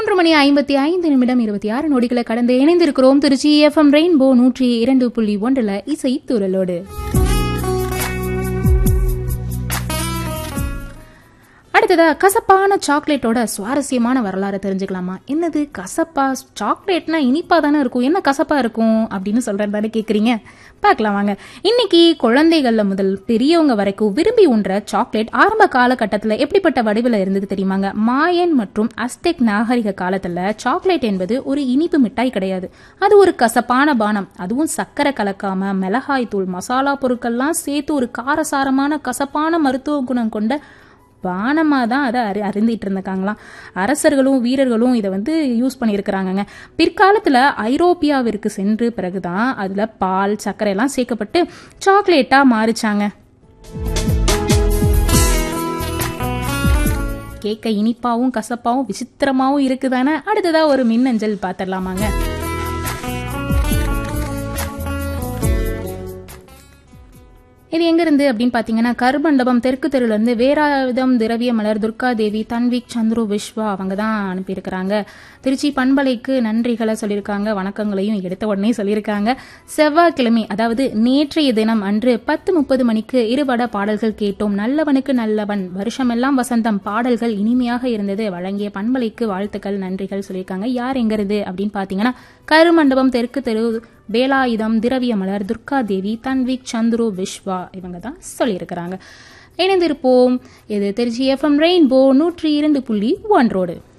மூன்று மணி ஐம்பத்தி ஐந்து நிமிடம் இருபத்தி ஆறு நொடிகளை கடந்து இணைந்திருக்கிறோம் திருச்சி எஃப்எம் ரெயின்போ நூற்றி இரண்டு புள்ளி ஒன்றுல இசை துரலோடு அடுத்ததா கசப்பான சாக்லேட்டோட சுவாரஸ்யமான வரலாறு தெரிஞ்சுக்கலாமா என்னது கசப்பா சாக்லேட்னா இனிப்பா தானே இருக்கும் என்ன கசப்பா இருக்கும் அப்படின்னு சொல்றேன் தானே கேக்குறீங்க பார்க்கலாம் வாங்க இன்னைக்கு குழந்தைகள்ல முதல் பெரியவங்க வரைக்கும் விரும்பி உண்ற சாக்லேட் ஆரம்ப காலகட்டத்துல எப்படிப்பட்ட வடிவில் இருந்தது தெரியுமாங்க மாயன் மற்றும் அஸ்டெக் நாகரிக காலத்துல சாக்லேட் என்பது ஒரு இனிப்பு மிட்டாய் கிடையாது அது ஒரு கசப்பான பானம் அதுவும் சர்க்கரை கலக்காம மிளகாய் தூள் மசாலா பொருட்கள்லாம் சேர்த்து ஒரு காரசாரமான கசப்பான மருத்துவ குணம் கொண்ட பானமாக தான் அதை அறி அறிந்திட்டு இருந்திருக்காங்களாம் அரசர்களும் வீரர்களும் இதை வந்து யூஸ் பண்ணியிருக்கிறாங்கங்க பிற்காலத்தில் ஐரோப்பியாவிற்கு சென்று பிறகுதான் அதில் பால் சர்க்கரை எல்லாம் சேர்க்கப்பட்டு சாக்லேட்டாக மாறிச்சாங்க கேட்க இனிப்பாவும் கசப்பாவும் விசித்திரமாவும் இருக்குதானே அடுத்ததா ஒரு மின்னஞ்சல் பார்த்துடலாமாங்க இது எங்க இருந்து அப்படின்னு பாத்தீங்கன்னா கருமண்டபம் தெற்கு தெருல இருந்து வேராயுதம் திரவிய மலர் துர்கா தேவி தன்விக் சந்துரு விஸ்வா அவங்க தான் அனுப்பியிருக்கிறாங்க திருச்சி பண்பலைக்கு நன்றிகளை சொல்லியிருக்காங்க வணக்கங்களையும் எடுத்த உடனே சொல்லியிருக்காங்க செவ்வாய்க்கிழமை அதாவது நேற்றைய தினம் அன்று பத்து முப்பது மணிக்கு இருபட பாடல்கள் கேட்டோம் நல்லவனுக்கு நல்லவன் வருஷமெல்லாம் வசந்தம் பாடல்கள் இனிமையாக இருந்தது வழங்கிய பண்பலைக்கு வாழ்த்துக்கள் நன்றிகள் சொல்லியிருக்காங்க யார் எங்க இருந்து அப்படின்னு பாத்தீங்கன்னா கருமண்டபம் தெற்கு தெரு வேலாயுதம் திரவியமலர் துர்கா தேவி தன்விக் சந்துரு விஸ்வா இவங்க தான் சொல்லியிருக்கிறாங்க இணைந்திருப்போம் இது திருச்சி எஃப்எம் ரெயின்போ நூற்றி இரண்டு புள்ளி ஒன்றோடு